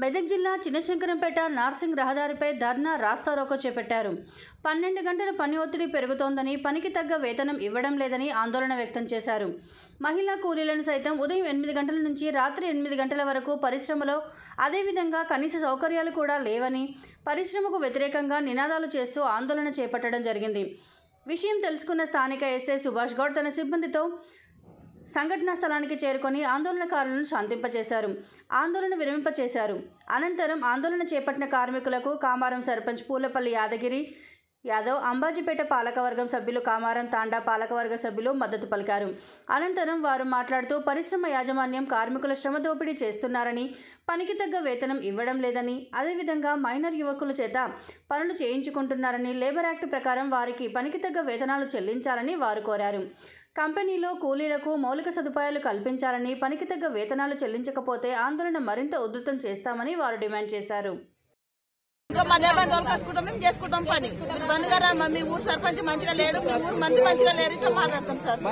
మెదక్ జిల్లా చిన్నశంకరంపేట నార్సింగ్ రహదారిపై ధర్నా రాస్తారోకో చేపట్టారు పన్నెండు గంటల పని ఒత్తిడి పెరుగుతోందని పనికి తగ్గ వేతనం ఇవ్వడం లేదని ఆందోళన వ్యక్తం చేశారు మహిళా కూలీలను సైతం ఉదయం ఎనిమిది గంటల నుంచి రాత్రి ఎనిమిది గంటల వరకు పరిశ్రమలో అదేవిధంగా కనీస సౌకర్యాలు కూడా లేవని పరిశ్రమకు వ్యతిరేకంగా నినాదాలు చేస్తూ ఆందోళన చేపట్టడం జరిగింది విషయం తెలుసుకున్న స్థానిక ఎస్ఐ సుభాష్ గౌడ్ తన సిబ్బందితో సంఘటనా స్థలానికి చేరుకొని ఆందోళనకారులను శాంతింపచేశారు ఆందోళన విరమింపచేశారు అనంతరం ఆందోళన చేపట్టిన కార్మికులకు కామారం సర్పంచ్ పూలపల్లి యాదగిరి యాదవ్ అంబాజీపేట పాలకవర్గం సభ్యులు కామారం తాండా పాలకవర్గ సభ్యులు మద్దతు పలికారు అనంతరం వారు మాట్లాడుతూ పరిశ్రమ యాజమాన్యం కార్మికుల శ్రమ దోపిడీ చేస్తున్నారని పనికి తగ్గ వేతనం ఇవ్వడం లేదని అదేవిధంగా మైనర్ యువకుల చేత పనులు చేయించుకుంటున్నారని లేబర్ యాక్ట్ ప్రకారం వారికి పనికి తగ్గ వేతనాలు చెల్లించాలని వారు కోరారు కంపెనీలో కూలీలకు మౌలిక సదుపాయాలు కల్పించాలని పనికి తగ్గ వేతనాలు చెల్లించకపోతే ఆందోళన మరింత ఉధృతం చేస్తామని వారు డిమాండ్ చేశారు ఇంకా మన ఏమైనా దొరకసుకుంటాం మేము చేసుకుంటాం పని మీరు బంద్ గారా మీ ఊరు సర్పంచ్ మంచిగా లేడు మీ ఊరు మంది మంచిగా లేరు ఇట్లా మాట్లాడతాం సార్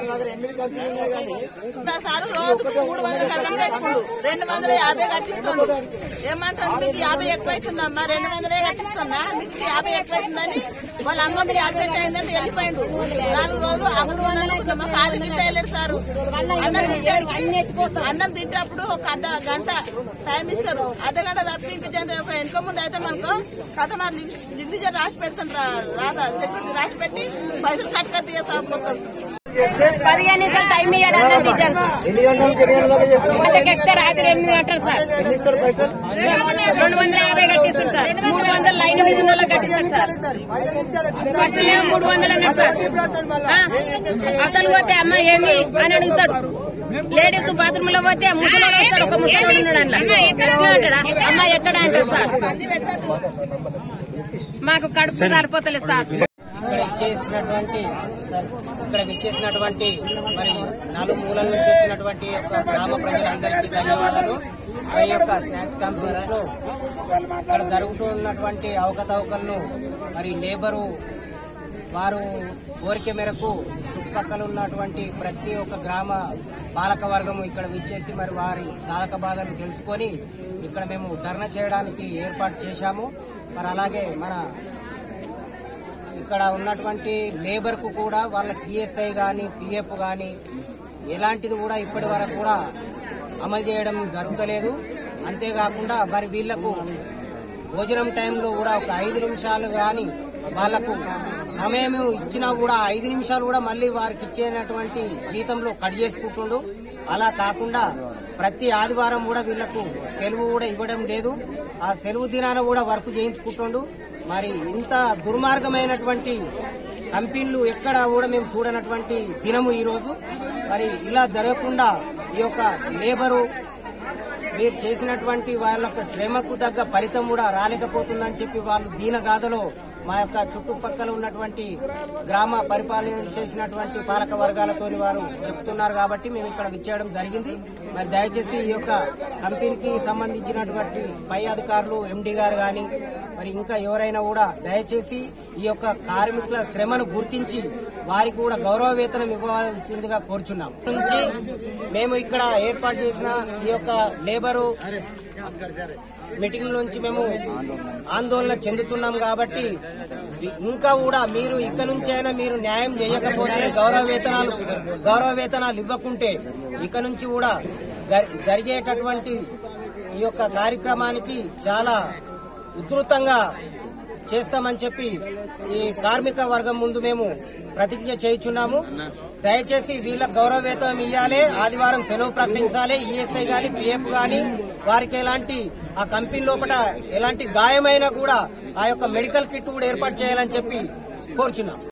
ఇంకా సార్ రోజుకు మూడు వందలు కట్టం పెట్టుకుండు రెండు వందల యాభై కట్టిస్తుండు ఏమంటారు మీకు యాభై ఎక్కువ అవుతుందమ్మా రెండు వందలే కట్టిస్తున్నా మీకు యాభై ఎక్కువ అవుతుందని వాళ్ళ అమ్మ మీరు యాక్సిడెంట్ అయిందంటే వెళ్ళిపోయిండు నాలుగు రోజులు అమలు అనుకుంటున్నామా కాదు గిట్ట వెళ్ళాడు సారు అన్నం తింటాడు అన్నం తింటప్పుడు ఒక అర్ధ గంట టైం ఇస్తారు అర్ధ గంట తప్పి ఇంకా జనరేట్ ఒక వెనుక ముందు అయితే మనకు కథ నా దిగ్విజయం రాసి పెడుతుంటా రాదా సెక్యూరిటీ రాసి పెట్టి పైసలు కట్ కట్ చేస్తా పదిహేను నిమిషాలు టైం ఇయ్యాడు అన్న టీచర్ ఎన్ని గంటల నుంచి ఎన్ని గంటల దాకా చేస్తున్నారు కొంచెం ఎక్కితే రాత్రి ఎనిమిది గంటలు సార్ ఎన్ని ఇస్తారు పైసలు రెండు వందల యాభై కట్టిస్తాం సార్ మూడు వందల లైన్ మీద ఉన్న వాళ్ళకి కట్టిస్తాం సార్ ఫస్ట్ ఏమో మూడు వందలు అన్నారు సార్ ఆ, అతను పోతే అమ్మ ఏంది అని అడుగుతాడు లేడీస్ బాత్రూమ్ లో పోతే ముసలోడు వస్తాడు ఒక ముసలోడు ఉన్నాడు అందులో ఎట్లా అంటాడా అమ్మ ఎక్కడ అంటాడు సార్ మాకు కడుపు సరిపోతలేదు సార్ ఇక్కడ ఇచ్చేసినటువంటి ఇక్కడ ఇచ్చేసినటువంటి మరి నాలుగు మూలల నుంచి వచ్చినటువంటి యొక్క గ్రామ ప్రజలందరికీ ధన్యవాదాలు ఈ యొక్క స్నాక్స్ కంపెనీస్ లో ఇక్కడ జరుగుతున్నటువంటి అవకతవకలను మరి లేబరు వారు కోరిక మేరకు చుట్టుపక్కల ఉన్నటువంటి ప్రతి ఒక్క గ్రామ పాలక వర్గము ఇక్కడ విచ్చేసి మరి వారి సాధక బాధలు తెలుసుకొని ఇక్కడ మేము ధర్నా చేయడానికి ఏర్పాటు చేశాము మరి అలాగే మన ఇక్కడ ఉన్నటువంటి లేబర్ కు కూడా వాళ్ళకి ఈఎస్ఐ గాని పిఎఫ్ గాని ఎలాంటిది కూడా ఇప్పటి వరకు కూడా అమలు చేయడం జరుగుతలేదు అంతేకాకుండా మరి వీళ్లకు భోజనం టైంలో కూడా ఒక ఐదు నిమిషాలు గాని వాళ్లకు సమయం ఇచ్చినా కూడా ఐదు నిమిషాలు కూడా మళ్ళీ వారికి ఇచ్చేటటువంటి జీతంలో కట్ చేసుకుంటుండు అలా కాకుండా ప్రతి ఆదివారం కూడా వీళ్లకు సెలవు కూడా ఇవ్వడం లేదు ఆ సెలవు దినాన కూడా వర్క్ చేయించుకుంటుండు మరి ఇంత దుర్మార్గమైనటువంటి కంపెనీలు ఎక్కడ కూడా మేము చూడనటువంటి దినము ఈ రోజు మరి ఇలా జరగకుండా ఈ యొక్క లేబరు మీరు చేసినటువంటి వాళ్ళ యొక్క శ్రమకు తగ్గ ఫలితం కూడా రాలేకపోతుందని చెప్పి వాళ్ళు దీనగాథలో మా యొక్క చుట్టుపక్కల ఉన్నటువంటి గ్రామ పరిపాలన చేసినటువంటి పాలక వర్గాలతోని వారు చెప్తున్నారు కాబట్టి మేము ఇక్కడ విచ్చేయడం జరిగింది మరి దయచేసి ఈ యొక్క కంపెనీకి సంబంధించినటువంటి పై అధికారులు ఎండి గారు గాని మరి ఇంకా ఎవరైనా కూడా దయచేసి ఈ యొక్క కార్మికుల శ్రమను గుర్తించి వారికి కూడా గౌరవ వేతనం ఇవ్వాల్సిందిగా కోరుచున్నాం నుంచి మేము ఇక్కడ ఏర్పాటు చేసిన ఈ యొక్క లేబరు మీటింగ్ నుంచి మేము ఆందోళన చెందుతున్నాం కాబట్టి ఇంకా కూడా మీరు ఇక్కడ నుంచి అయినా మీరు న్యాయం చేయకపోతే గౌరవ వేతనాలు గౌరవ వేతనాలు ఇవ్వకుంటే ఇక నుంచి కూడా జరి- జరిగేటటువంటి ఈ యొక్క కార్యక్రమానికి చాలా ఉధృతంగా చేస్తామని చెప్పి ఈ కార్మిక వర్గం ముందు మేము ప్రతిజ్ఞ చేయుచున్నాము దయచేసి వీళ్ళ గౌరవ వేతనం ఇవ్వాలి ఆదివారం సెలవు ప్రకటించాలి ఈఎస్ఐ గాని పిఎఫ్ గాని వారికి ఎలాంటి ఆ కంపెనీ లోపల ఎలాంటి గాయమైనా కూడా ఆ యొక్క మెడికల్ కిట్ కూడా ఏర్పాటు చేయాలని చెప్పి కోరుచున్నాం